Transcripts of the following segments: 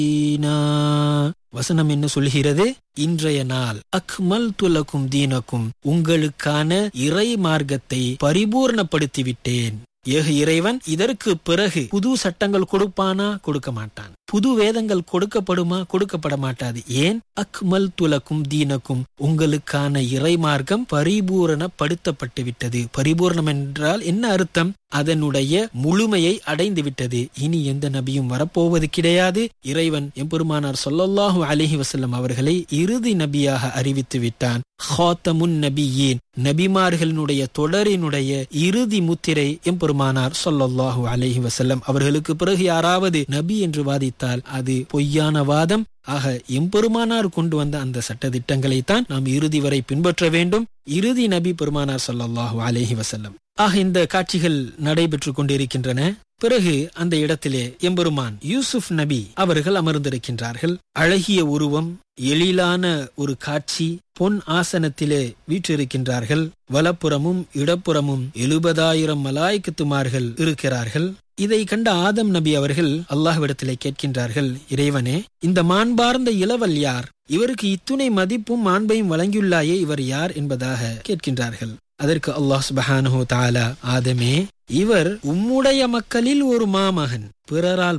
ஈனா. வசனம் என்ன சொல்கிறது இன்றைய நாள் அக்மல் துலக்கும் தீனக்கும் உங்களுக்கான இறை மார்க்கத்தை பரிபூர்ணப்படுத்தி விட்டேன் ஏக இறைவன் இதற்கு பிறகு புது சட்டங்கள் கொடுப்பானா கொடுக்க மாட்டான் புது வேதங்கள் கொடுக்கப்படுமா கொடுக்கப்பட மாட்டாது ஏன் அக்மல் துலக்கும் தீனக்கும் உங்களுக்கான இறை மார்க்கம் பரிபூரணப்படுத்தப்பட்டு விட்டது பரிபூர்ணம் என்றால் என்ன அர்த்தம் அதனுடைய முழுமையை அடைந்து விட்டது இனி எந்த நபியும் வரப்போவது கிடையாது இறைவன் எம்பெருமானார் சொல்லல்லாஹு அலிஹி வசல்லம் அவர்களை இறுதி நபியாக அறிவித்து விட்டான் ஹாத்தமுன் நபியேன் நபிமார்களினுடைய தொடரினுடைய இறுதி முத்திரை எம்பெருமானார் சொல்லல்லாஹு அலிஹி வசல்லம் அவர்களுக்கு பிறகு யாராவது நபி என்று வாதித்தால் அது பொய்யான வாதம் ஆக எம்பெருமானார் கொண்டு வந்த அந்த சட்ட திட்டங்களைத்தான் நாம் இறுதி வரை பின்பற்ற வேண்டும் இறுதி நபி பெருமானார் சொல்லல்லாஹு அலேஹி வசல்லம் ஆக இந்த காட்சிகள் நடைபெற்று கொண்டிருக்கின்றன பிறகு அந்த இடத்திலே எம்பெருமான் யூசுப் நபி அவர்கள் அமர்ந்திருக்கின்றார்கள் அழகிய உருவம் எழிலான ஒரு காட்சி பொன் ஆசனத்திலே வீற்றிருக்கின்றார்கள் வலப்புறமும் இடப்புறமும் எழுபதாயிரம் மலாய்க்கத்துமார்கள் இருக்கிறார்கள் இதை கண்ட ஆதம் நபி அவர்கள் அல்லாஹ்விடத்திலே கேட்கின்றார்கள் இறைவனே இந்த மாண்பார்ந்த இளவல் யார் இவருக்கு இத்துணை மதிப்பும் மாண்பையும் வழங்கியுள்ளாயே இவர் யார் என்பதாக கேட்கின்றார்கள் அதற்கு அல்லாஹ் சுபஹானஹு தாலா ஆதமே இவர் உம்முடைய மக்களில் ஒரு மாமகன் பிறரால்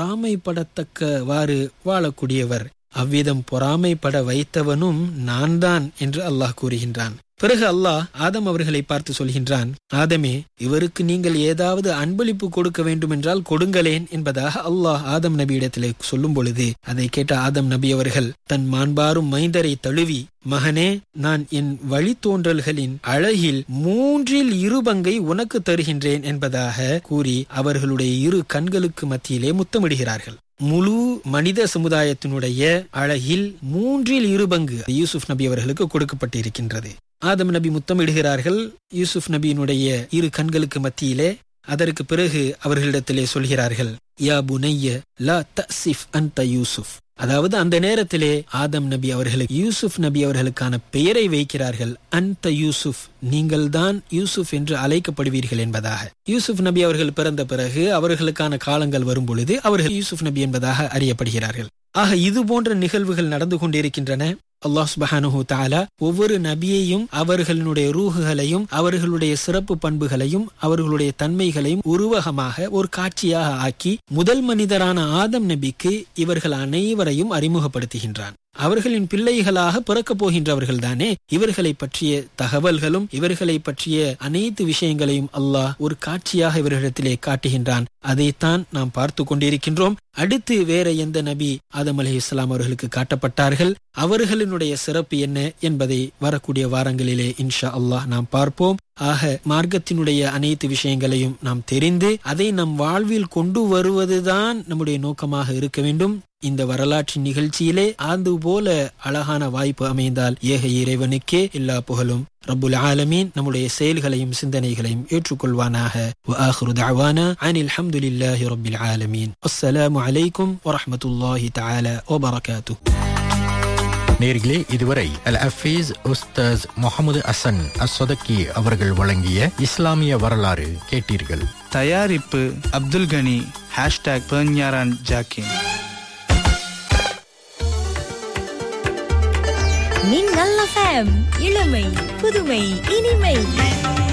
பொறாமைப்படத்தக்கவாறு வாழக்கூடியவர் அவ்விதம் பொறாமைப்பட வைத்தவனும் நான் தான் என்று அல்லாஹ் கூறுகின்றான் பிறகு அல்லாஹ் ஆதம் அவர்களை பார்த்து சொல்கின்றான் ஆதமே இவருக்கு நீங்கள் ஏதாவது அன்பளிப்பு கொடுக்க வேண்டும் என்றால் கொடுங்களேன் என்பதாக அல்லாஹ் ஆதம் நபியிடத்திலே சொல்லும் பொழுது அதை கேட்ட ஆதம் நபி அவர்கள் தன் மாண்பாரும் மைந்தரை தழுவி மகனே நான் என் வழித்தோன்றல்களின் அழகில் மூன்றில் இரு பங்கை உனக்கு தருகின்றேன் என்பதாக கூறி அவர்களுடைய இரு கண்களுக்கு மத்தியிலே முத்தமிடுகிறார்கள் முழு மனித சமுதாயத்தினுடைய அழகில் மூன்றில் இரு பங்கு யூசுப் நபி அவர்களுக்கு கொடுக்கப்பட்டு இருக்கின்றது ஆதம் நபி முத்தமிடுகிறார்கள் யூசுப் நபியினுடைய இரு கண்களுக்கு மத்தியிலே அதற்கு பிறகு அவர்களிடத்திலே சொல்கிறார்கள் யா புனைய லா தசிஃப் அந்த யூசுப் அதாவது அந்த நேரத்திலே ஆதம் நபி அவர்களுக்கு யூசுப் நபி அவர்களுக்கான பெயரை வைக்கிறார்கள் அந்த யூசுப் நீங்கள் தான் யூசுப் என்று அழைக்கப்படுவீர்கள் என்பதாக யூசுப் நபி அவர்கள் பிறந்த பிறகு அவர்களுக்கான காலங்கள் வரும் பொழுது அவர்கள் யூசுப் நபி என்பதாக அறியப்படுகிறார்கள் ஆக இது போன்ற நிகழ்வுகள் நடந்து கொண்டிருக்கின்றன அல்லாஹ் சுபஹானுஹு தாலா ஒவ்வொரு நபியையும் அவர்களுடைய ரூகுகளையும் அவர்களுடைய சிறப்பு பண்புகளையும் அவர்களுடைய தன்மைகளையும் உருவகமாக ஒரு காட்சியாக ஆக்கி முதல் மனிதரான ஆதம் நபிக்கு இவர்கள் அனைவரையும் அறிமுகப்படுத்துகின்றான் அவர்களின் பிள்ளைகளாக பிறக்கப் போகின்றவர்கள் தானே இவர்களை பற்றிய தகவல்களும் இவர்களை பற்றிய அனைத்து விஷயங்களையும் அல்லாஹ் ஒரு காட்சியாக இவர்களிடத்திலே காட்டுகின்றான் அதைத்தான் நாம் பார்த்து கொண்டிருக்கின்றோம் அடுத்து வேற எந்த நபி ஆதம் அலி இஸ்லாம் அவர்களுக்கு காட்டப்பட்டார்கள் அவர்களினுடைய சிறப்பு என்ன என்பதை வரக்கூடிய வாரங்களிலே இன்ஷா அல்லாஹ் நாம் பார்ப்போம் ஆக மார்க்கத்தினுடைய அனைத்து விஷயங்களையும் நாம் தெரிந்து அதை நம் வாழ்வில் கொண்டு வருவதுதான் நம்முடைய நோக்கமாக இருக்க வேண்டும் இந்த வரலாற்று நிகழ்ச்சியிலே ஆந்து போல அழகான வாய்ப்பு அமைந்தால் ஏக இறைவனுக்கே எல்லா புகழும் ரப்புல் ஆலமீன் நம்முடைய செயல்களையும் சிந்தனைகளையும் ஏற்றுக்கொள்வானாக وآخر دعوانا عن الحمد لله رب العالمين السلام عليكم ورحمة الله تعالى وبركاته நேர்களே இதுவரை அல் அஃபீஸ் உஸ்தாஸ் முகமது அசன் அஸ்வதக்கி அவர்கள் வழங்கிய இஸ்லாமிய வரலாறு கேட்டீர்கள் தயாரிப்பு அப்துல் கனி ஹேஷ்டாக் பெர்ஞாரான் ஜாக்கின் மின்னல் எஃப்எம் இளமை புதுமை இனிமை